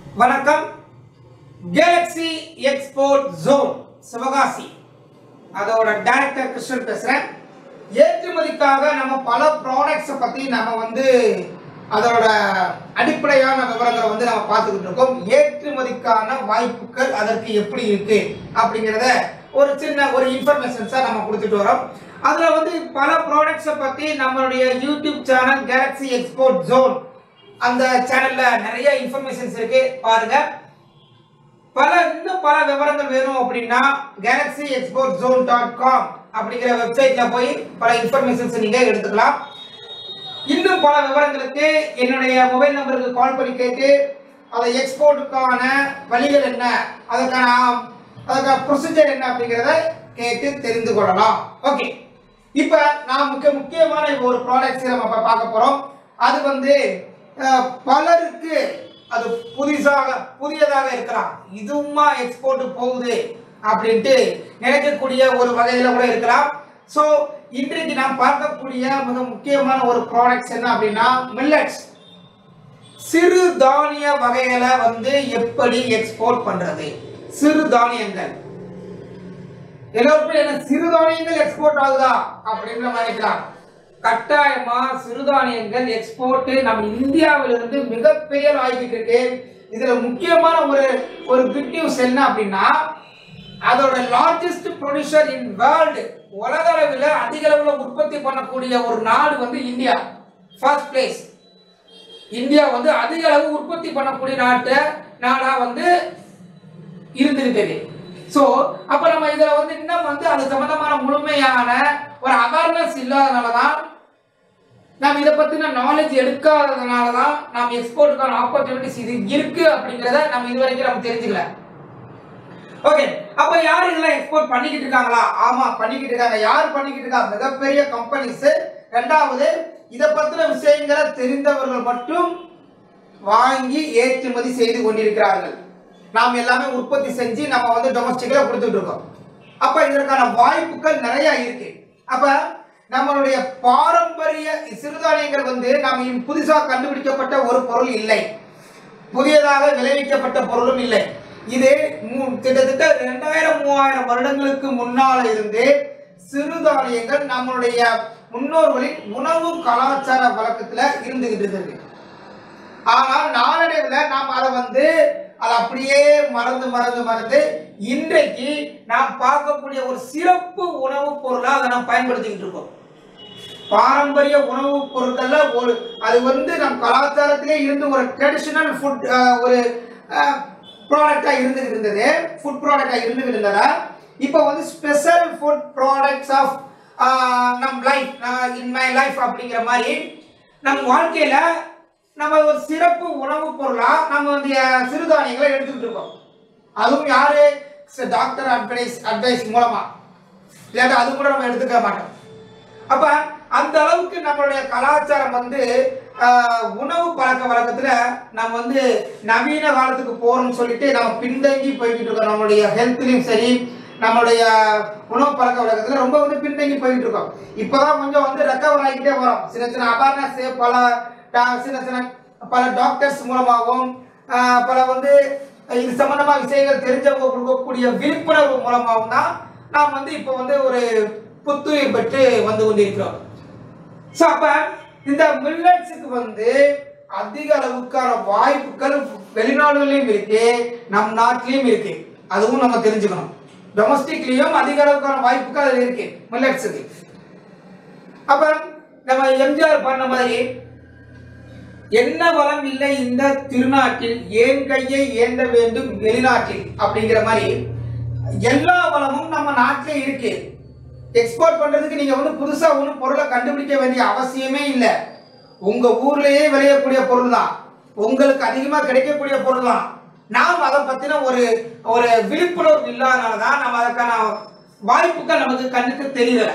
வணக்கம் Galaxy export zone Sivakasi அதோட director Krishnan பேசுறேன் ஏற்றுமதிக்காக நம்ம பல ப்ராடக்ட்ஸை பத்தி நம்ம வந்து அதோட அடிப்படையான விவரங்களை வந்து நம்ம பார்த்துக்கிட்டு இருக்கோம் ஏற்றுமதிக்கான வாய்ப்புகள் அதற்கு எப்படி இருக்கு அப்படிங்கிறத ஒரு சின்ன ஒரு இன்ஃபர்மேஷன்ஸாக நம்ம கொடுத்துட்டு வரோம் அதில் வந்து பல ப்ராடக்ட்ஸை பற்றி நம்மளுடைய YouTube channel Galaxy export zone அந்த சேனல்ல நிறைய இன்ஃபர்மேஷன்ஸ் இருக்கு பாருங்க பல இன்னும் பல விவரங்கள் வேணும் அப்படின்னா Galaxy export zone dot com அப்படிங்கிற வெப்சைட்ல போய் பல இன்ஃபர்மேஷன்ஸ் நீங்க எடுத்துக்கலாம் இன்னும் பல விவரங்களுக்கு என்னுடைய மொபைல் நம்பருக்கு கால் பண்ணி கேட்டு அதை எக்ஸ்போர்ட்டுக்கான வழிகள் என்ன அதுக்கான அதுக்கான ப்ரொசீஜர் என்ன அப்படிங்கிறத கேட்டு தெரிந்து கொள்ளலாம் ஓகே இப்போ நான் முக்கிய முக்கியமான ஒரு ப்ராடக்ட்ஸ் நம்ம இப்ப பார்க்க போகிறோம் அது வந்து அஹ், பலருக்கு அது புதுசாக புதியதாக இருக்கலாம் இதுவுமா எக்ஸ்போர்ட் போகுது அப்படின்ட்டு நினைக்கக்கூடிய ஒரு வகையில் கூட இருக்கலாம் ஸோ இன்றைக்கு நாம் பார்க்கக்கூடிய மிக முக்கியமான ஒரு ப்ராடக்ட்ஸ் என்ன அப்படின்னா மில்லட்ஸ் சிறு தானிய வகைகளை வந்து எப்படி எக்ஸ்போர்ட் பண்றது சிறு தானியங்கள் எல்லோருக்கும் என்ன சிறுதானியங்கள் எக்ஸ்போர்ட் ஆகுதா அப்படின்ற மாதிரி இருக்கலாம் கட்டாயமா சிறுதானியங்கள் எக்ஸ்போர்ட் நம்ம இந்தியாவிலிருந்து மிகப்பெரிய ஆகிட்டு இருக்கு இதுல முக்கியமான ஒரு ஒரு குட் நியூஸ் என்ன அப்படின்னா அதோட லார்ஜஸ்ட் ப்ரொடியூசர் இன் வேர்ல்டு உலக அளவில் அதிக அளவில் உற்பத்தி பண்ணக்கூடிய ஒரு நாடு வந்து இந்தியா ஃபர்ஸ்ட் பிளேஸ் இந்தியா வந்து அதிக அளவு உற்பத்தி பண்ணக்கூடிய நாட்டு நாடா வந்து இருந்திருக்குது ஸோ அப்போ நம்ம இதில் வந்து இன்னும் வந்து அது சம்பந்தமான முழுமையான ஒரு அவேர்னஸ் இல்லாதனால தான் நாம் இதை பற்றின நாலேஜ் எடுக்காததுனால தான் நாம் எக்ஸ்போர்ட்டுக்கான ஆப்பர்ச்சுனிட்டிஸ் இது இருக்கு அப்படிங்கிறத நம்ம இது வரைக்கும் நம்ம தெரிஞ்சுக்கல ஓகே அப்ப யார் இதெல்லாம் எக்ஸ்போர்ட் பண்ணிக்கிட்டு இருக்காங்களா ஆமா பண்ணிக்கிட்டு இருக்காங்க யார் பண்ணிக்கிட்டு இருக்காங்க மிகப்பெரிய கம்பெனிஸ் ரெண்டாவது இதை பத்தின விஷயங்களை தெரிந்தவர்கள் மட்டும் வாங்கி ஏற்றுமதி செய்து கொண்டிருக்கிறார்கள் நாம் எல்லாமே உற்பத்தி செஞ்சு நம்ம வந்து டொமஸ்டிக்ல கொடுத்துட்டு இருக்கோம் அப்ப இதற்கான வாய்ப்புகள் நிறைய இருக்கு அப்ப நம்மளுடைய பாரம்பரிய சிறுதானியங்கள் வந்து நாம் இம் புதுசா கண்டுபிடிக்கப்பட்ட ஒரு பொருள் இல்லை புதியதாக விளைவிக்கப்பட்ட பொருளும் இல்லை இது மூ- கிட்டத்தட்ட ரெண்டாயிரம் மூவாயிரம் வருடங்களுக்கு முன்னால இருந்து சிறுதானியங்கள் நம்மளுடைய முன்னோர்களின் உணவு கலாச்சார வழக்கத்துல இருந்துகிட்டு இருக்கு ஆனால் நாளடைவில் நாம் அதை வந்து அதை அப்படியே மறந்து மறந்து மறந்து இன்றைக்கு நாம் பார்க்கக்கூடிய ஒரு சிறப்பு உணவுப் பொருளா அதை நாம் பயன்படுத்திக்கிட்டு இருக்கோம் பாரம்பரிய உணவுப் பொருட்கள்ல ஒரு அது வந்து நம் கலாச்சாரத்திலே இருந்து ஒரு ட்ரெடிஷனல் ஃபுட் ஒரு ப்ராடக்டா இருந்துகிட்டு இருந்தது ஃபுட் ப்ராடக்டா இருந்துகிட்டு இருந்ததா இப்போ வந்து ஸ்பெஷல் ஃபுட் ப்ராடக்ட்ஸ் ஆஃப் நம் லைஃப் இன் மை லைஃப் அப்படிங்கிற மாதிரி நம் வாழ்க்கையில நம்ம ஒரு சிறப்பு உணவுப் பொருளா நம்ம வந்து அஹ், சிறுதானியங்களை எடுத்துக்கிட்டு இருக்கோம் அதுவும் யாரு டாக்டர் அட்வைஸ் அட்வைஸ் மூலமா இல்லாட்டி அது கூட நம்ம எடுத்துக்க மாட்டோம் அப்ப அந்த அளவுக்கு நம்மளுடைய கலாச்சாரம் வந்து ஆஹ், உணவு பழக்க வழக்கத்துல நம்ம வந்து நவீன காலத்துக்கு போறோம்னு சொல்லிட்டு நம்ம பின்தங்கி போய்கிட்டு இருக்கோம் நம்மளுடைய ஹெல்த்லயும் சரி நம்மளுடைய உணவு பழக்க வழக்கத்துல ரொம்ப வந்து பின்தங்கி போயிட்டு இருக்கோம் இப்பதான் கொஞ்சம் வந்து ரெக்கவர் ஆகிக்கிட்டே வரோம் சின்ன சின்ன அவேர்னஸ் பல டா- சின்ன சின்ன பல டாக்டர்ஸ் மூலமாகவும் ஆஹ், பல வந்து இது சம்பந்தமா விஷயங்கள் தெரிஞ்சவங்க கொடுக்கக்கூடிய விழிப்புணர்வு மூலமாகவும் தான் நாம் வந்து இப்போ வந்து ஒரு புத்துயிர் பெற்று வந்து கொண்டிருக்கிறோம் ஸோ அப்ப இந்த மில்லட்ஸுக்கு வந்து அதிக அளவுக்கான வாய்ப்புகள் வெளிநாடுகளிலும் இருக்கு நம் நாட்டிலையும் இருக்கு அதுவும் நம்ம தெரிஞ்சுக்கணும் டொமஸ்டிக்லயும் அதிக அளவுக்கான வாய்ப்புகள் அதில் இருக்கு மில்லட்ஸுக்கு அப்ப நம்ம எம்ஜிஆர் பண்ண மாதிரி என்ன வளம் இல்லை இந்த திருநாட்டில் ஏன் கையை ஏந்த வேண்டும் வெளிநாட்டில் அப்படிங்கிற மாதிரி எல்லா வளமும் நம்ம நாட்டிலே இருக்கு எக்ஸ்போர்ட் பண்றதுக்கு நீங்க ஒன்றும் புதுசா ஒன்றும் பொருளை கண்டுபிடிக்க வேண்டிய அவசியமே இல்லை உங்க ஊர்லயே விளையக்கூடிய பொருள் தான் உங்களுக்கு அதிகமா கிடைக்கக்கூடிய பொருள் தான் நாம் அதை பத்தின ஒரு ஒரு விழிப்புணர்வு இல்லாதனால தான் நம்ம அதற்கான வாய்ப்புகள் நமக்கு கண்ணுக்கு தெரியல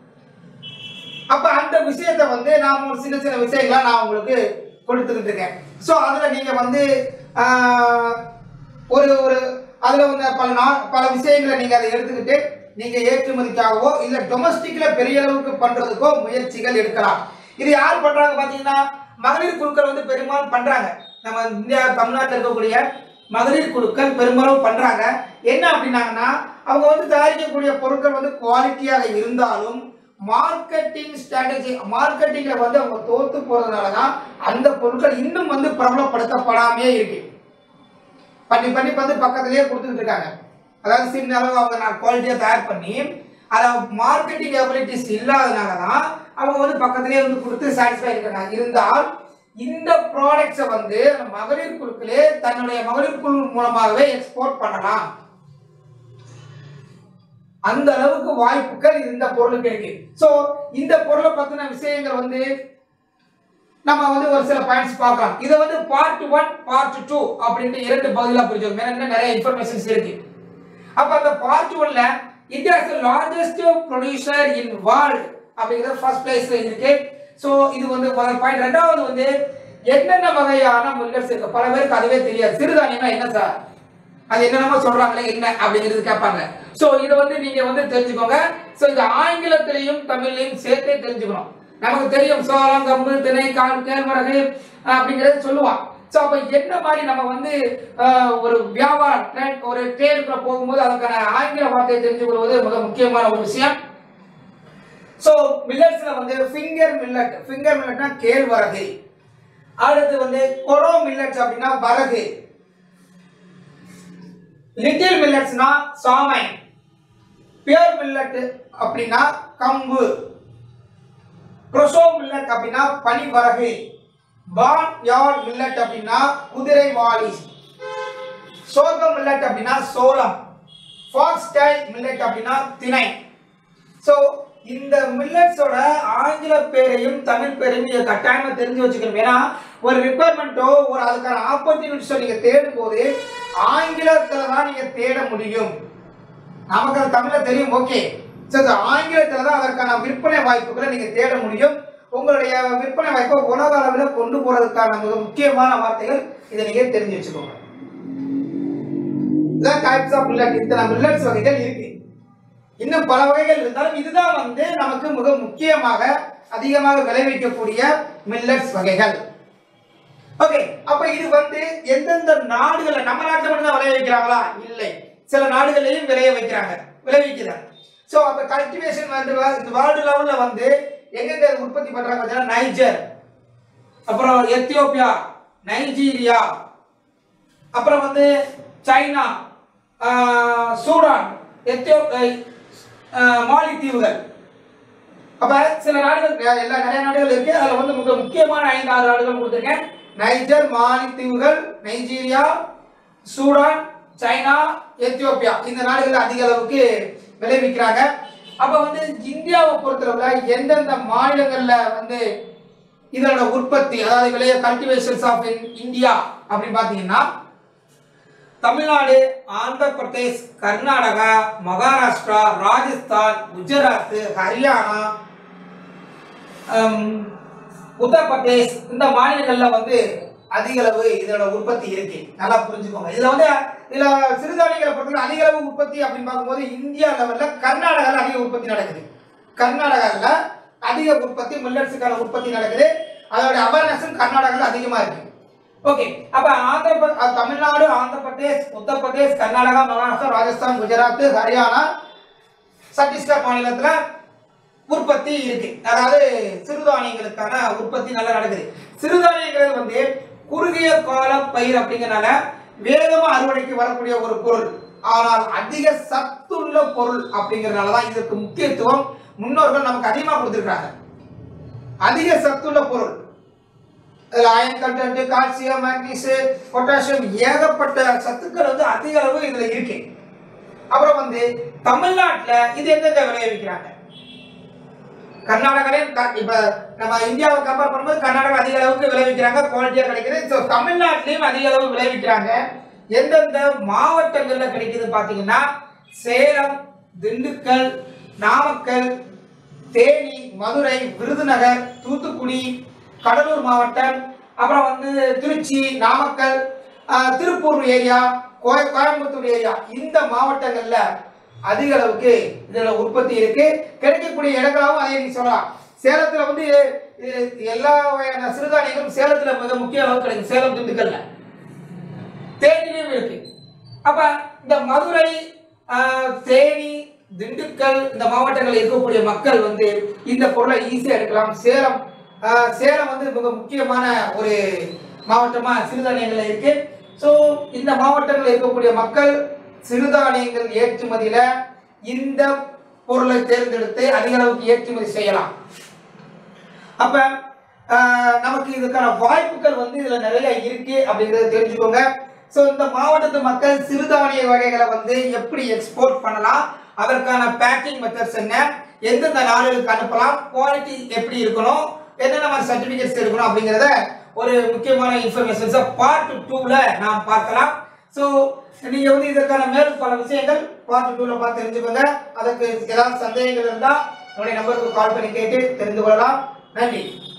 அப்ப அந்த விஷயத்தை வந்து நான் ஒரு சின்ன சின்ன விஷயங்களா நான் உங்களுக்கு கொடுத்துக்கிட்டு இருக்கேன் ஸோ அதுல நீங்க வந்து ஆஹ், ஒரு ஒரு அதுல வந்து பல நா பல விஷயங்களை நீங்க அதை எடுத்துக்கிட்டு நீங்க ஏற்றுமதிக்காகவோ இல்ல டொமஸ்டிக்ல பெரிய அளவுக்கு பண்றதுக்கோ முயற்சிகள் எடுக்கலாம் இது யார் பண்றாங்க பாத்தீங்கன்னா மகளிர் குழுக்கள் வந்து பெரும்பாலும் பண்றாங்க நம்ம இந்தியா தமிழ்நாட்டில் இருக்கக்கூடிய மகளிர் குழுக்கள் பெருமளவு பண்றாங்க என்ன அப்படின்னாங்கன்னா அவங்க வந்து தயாரிக்கக்கூடிய பொருட்கள் வந்து குவாலிட்டியாக இருந்தாலும் மார்க்கெட்டிங் ஸ்ட்ராட்டஜி மார்க்கெட்டிங்ல வந்து அவங்க தோத்து போறதுனால தான் அந்த பொருட்கள் இன்னும் வந்து பிரபலப்படுத்தப்படாமே இருக்கு பண்ணி பண்ணி வந்து பக்கத்துலயே கொடுத்துட்டு இருக்காங்க அதாவது சின்ன அளவு அவங்க நான் குவாலிட்டியாக தயார் பண்ணி அதை மார்க்கெட்டிங் எபிலிட்டிஸ் இல்லாதனால தான் அவங்க வந்து பக்கத்துலயே வந்து கொடுத்து சாட்டிஸ்ஃபை இருக்காங்க இருந்தால் இந்த ப்ராடக்ட்ஸை வந்து மகளிர் குழுக்களே தன்னுடைய மகளிர் குழு மூலமாகவே எக்ஸ்போர்ட் பண்ணலாம் அந்த அளவுக்கு வாய்ப்புகள் இந்த பொருளுக்கு இருக்கு சோ இந்த பொருளை பத்தின விஷயங்கள் வந்து நம்ம வந்து ஒரு சில பாயிண்ட்ஸ் பார்க்கலாம் இதை வந்து பார்ட் ஒன் பார்ட் டூ அப்படின்ட்டு இரண்டு பகுதியில பிரிச்சோம் ஏன்னா இன்னும் நிறைய இன்ஃபர்மேஷன்ஸ் இருக்கு அப்ப அந்த பார்ட் ஒன்ல India is largest producer in world அப்படிங்கிறது ஃபர்ஸ்ட் பிளேஸ்ல இருக்கு சோ இது வந்து முதல் பாயிண்ட் ரெண்டாவது வந்து என்னென்ன வகையான மில்லட்ஸ் இருக்கு பல பேருக்கு அதுவே தெரியாது சிறுதானியம்னா என்ன சார் அது என்னென்னமோ சொல்றாங்களே என்ன அப்படிங்கிறது கேட்பாங்க சோ இதை வந்து நீங்க வந்து தெரிஞ்சுக்கோங்க சோ இது ஆங்கிலத்திலையும் தமிழ்லையும் சேர்த்தே தெரிஞ்சுக்கணும் நமக்கு தெரியும் சோளம் கம்பு திணை கால் கேழ்வரகு அஹ், அப்படிங்கிறது சொல்லுவான் சோ அப்ப என்ன மாதிரி நம்ம வந்து அஹ், ஒரு வியாபாரம் trade- ஒரு ட்ரேடுக்குள்ள போகும்போது அதுக்கான ஆங்கில வார்த்தையை தெரிஞ்சு கொள்வது மிக முக்கியமான ஒரு விஷயம் சோ மில்லட்ஸ்ல வந்து ஃபிங்கர் மில்லட் ஃபிங்கர் மில்லட்னா கேழ்வரகு அடுத்து வந்து கொரோ மில்லட்ஸ் அப்படின்னா வரகு லிட்டில் மில்லட்ஸ்னா சாமை பியர் மில்லட் அப்படின்னா கம்பு ப்ரொசோ மில்லட் அப்படின்னா பனிவரகு பான் யார்ட் மில்லட் அப்படின்னா குதிரைவாளி சோகம் மில்லட் அப்படின்னா சோளம் ஃபாக்ஸ்டைல் மில்லட் அப்படின்னா திணை ஸோ இந்த மில்லட்ஸோட ஆங்கில பேரையும் தமிழ் பேரையும் நீங்க கட்டாயமா தெரிஞ்சு வச்சுக்கணும் ஏன்னா ஒரு ரிக்குவயர்மெண்ட்டோ ஒரு அதுக்கான ஆப்பர்ச்சுனிட்டிஸோ நீங்க தேடும் போது ஆங்கிலத்துல தான் நீங்க தேட முடியும் நமக்கு அது தமிழ்ல தெரியும் ஓகே சரி ஆங்கிலத்துல தான் அதற்கான விற்பனை வாய்ப்புகளை நீங்க தேட முடியும் உங்களுடைய விற்பனை வாய்ப்பை உலக அளவில் கொண்டு போறதுக்கான மிக முக்கியமான வார்த்தைகள் இதை நீங்க தெரிஞ்சு வச்சுக்கோங்க இதான் டைப்ஸ் ஆஃப் மில்லட் இத்தனை மில்லட்ஸ் வகைகள் இருக்கு இன்னும் பல வகைகள் இருந்தாலும் இதுதான் வந்து நமக்கு மிக முக்கியமாக அதிகமாக விளைவிக்கக்கூடிய மில்லட்ஸ் வகைகள் ஓகே அப்ப இது வந்து எந்தெந்த நாடுகள்ல நம்ம நாட்டுல மட்டும் தான் விளைய வைக்கிறாங்களா இல்லை சில நாடுகள்லயும் விளைய வைக்கிறாங்க விளைவிக்கிறாங்க சோ அப்ப கல்டிவேஷன் வந்து இந்த வேர்ல்டு லெவல்ல வந்து எங்கெங்க இது உற்பத்தி பண்றாங்க பார்த்தீங்கன்னா நைஜர் அப்புறம் எத்தியோப்பியா நைஜீரியா அப்புறம் வந்து சைனா ஆஹ், சூடான் எத்தியோ ஆஹ், மாலித்தீவுகள் அப்ப சில நாடுகள் நெ- எல்லா நிறைய நாடுகள் இருக்கு அதுல வந்து மிக முக்கியமான ஐந்து ஆறு நாடுகள் கொடுத்துருக்கேன் நைஜர் மாலித்தீவுகள் நைஜீரியா சூடான் சைனா எத்தியோப்பியா இந்த நாடுகள் அதிக அளவுக்கு விளைவிக்கிறாங்க அப்ப வந்து இந்தியாவை பொறுத்தளவுல எந்தெந்த மாநிலங்கள்ல வந்து இதோட உற்பத்தி அதாவது விளைய கல்டிவேஷன்ஸ் ஆஃப் இந்தியா அப்படின்னு பாத்தீங்கன்னா தமிழ்நாடு ஆந்திர பிரதேஷ் கர்நாடகா மகாராஷ்டிரா ராஜஸ்தான் குஜராத் ஹரியானா ஹம், உத்தரப்பிரதேஷ் இந்த மாநிலங்கள்ல வந்து அதிக அளவு இதோட உற்பத்தி இருக்கு நல்லா புரிஞ்சுக்கோங்க இதுல வந்து இதுல சிறுதானியங்களை பொறுத்தவரை அதிக அளவு உற்பத்தி அப்படின்னு பார்க்கும்போது இந்தியா லெவல்ல கர்நாடகால அதிக உற்பத்தி நடக்குது கர்நாடகால அதிக உற்பத்தி மில்லட்ஸுக்கான உற்பத்தி நடக்குது அதோட அவேர்னஸும் கர்நாடகால அதிகமா இருக்கு ஓகே அப்ப ஆந்திர பிர- அஹ் தமிழ்நாடு ஆந்திர பிரதேஷ் உத்தரப்பிரதேஷ் கர்நாடகா மகாராஷ்டிரா ராஜஸ்தான் குஜராத் ஹரியானா சத்தீஸ்கர் மாநிலத்துல உற்பத்தி இருக்கு அதாவது சிறுதானியங்களுக்கான உற்பத்தி நல்லா நடக்குது சிறுதானியங்கள் வந்து குறுகிய கால பயிர் அப்படிங்கறனால வேகமா அறுவடைக்கு வரக்கூடிய ஒரு பொருள் ஆனால் அதிக சத்துள்ள பொருள் அப்படிங்கறதுனால தான் இதற்கு முக்கியத்துவம் முன்னோர்கள் நமக்கு அதிகமா கொடுத்திருக்காங்க அதிக சத்துள்ள பொருள் அதுல iron content calcium magnesium potassium ஏகப்பட்ட சத்துக்கள் வந்து அதிக அளவு இதுல இருக்கு அப்புறம் வந்து தமிழ்நாட்டுல இது எங்கெங்க விளைவிக்கிறாங்க கர்நாடகாலையும் க- இப்ப நம்ம இந்தியாவை கம்பேர் பண்ணும்போது கர்நாடகா அதிக அளவுக்கு விளைவிக்கிறாங்க குவாலிட்டியா கிடைக்குது ஸோ தமிழ்நாட்டிலையும் அதிக அளவு விளைவிக்கிறாங்க எந்தெந்த மாவட்டங்கள்ல கிடைக்குது பாத்தீங்கன்னா சேலம் திண்டுக்கல் நாமக்கல் தேனி மதுரை விருதுநகர் தூத்துக்குடி கடலூர் மாவட்டம் அப்புறம் வந்து திருச்சி நாமக்கல் ஆஹ், திருப்பூர் ஏரியா கோய- கோயம்புத்தூர் ஏரியா இந்த மாவட்டங்கள்ல அதிக அளவுக்கு இதோட உற்பத்தி இருக்கு கிடைக்கக்கூடிய இடங்களாகவும் அதே நீங்க சொல்லலாம் சேலத்துல வந்து இது எல்லா வகையான சிறுதானியங்களும் சேலத்துல மிக முக்கிய அளவு கிடைக்கும் சேலம் திண்டுக்கல்ல தேனிலையும் இருக்கு அப்ப இந்த மதுரை ஆஹ், தேனி திண்டுக்கல் இந்த மாவட்டங்களில் இருக்கக்கூடிய மக்கள் வந்து இந்த பொருளை ஈஸியா எடுக்கலாம் சேலம் ஆஹ், சேலம் வந்து மிக முக்கியமான ஒரு மாவட்டமா சிறுதானியங்கள் இருக்கு ஸோ இந்த மாவட்டங்களில் இருக்கக்கூடிய மக்கள் சிறுதானியங்கள் ஏற்றுமதியில இந்த பொருளை தேர்ந்தெடுத்து அதிக அளவுக்கு ஏற்றுமதி செய்யலாம் அப்ப ஆஹ், நமக்கு இதுக்கான வாய்ப்புகள் வந்து இதுல நிறைய இருக்கு அப்படிங்கறத தெரிஞ்சுக்கோங்க ஸோ இந்த மாவட்டத்து மக்கள் சிறுதானிய வகைகளை வந்து எப்படி எக்ஸ்போர்ட் பண்ணலாம் அதற்கான பேக்கிங் மெத்தட்ஸ் என்ன எந்தெந்த நாடுகளுக்கு அனுப்பலாம் குவாலிட்டி எப்படி இருக்கணும் என்னென்ன மாதிரி சர்டிபிகேட்ஸ் இருக்கணும் அப்படிங்கிறத ஒரு முக்கியமான இன்ஃபர்மேஷன்ஸை பார்ட் டூவில் நாம் பார்க்கலாம் ஸோ நீங்க வந்து இதற்கான மேலும் பல விஷயங்கள் பார்ட் டூவில் பார்த்து தெரிஞ்சுக்கோங்க அதுக்கு ஏதாவது சந்தேகங்கள் இருந்தால் நம்முடைய நம்பருக்கு கால் பண்ணி கேட்டு தெரிந்து கொள்ளலாம் நன்றி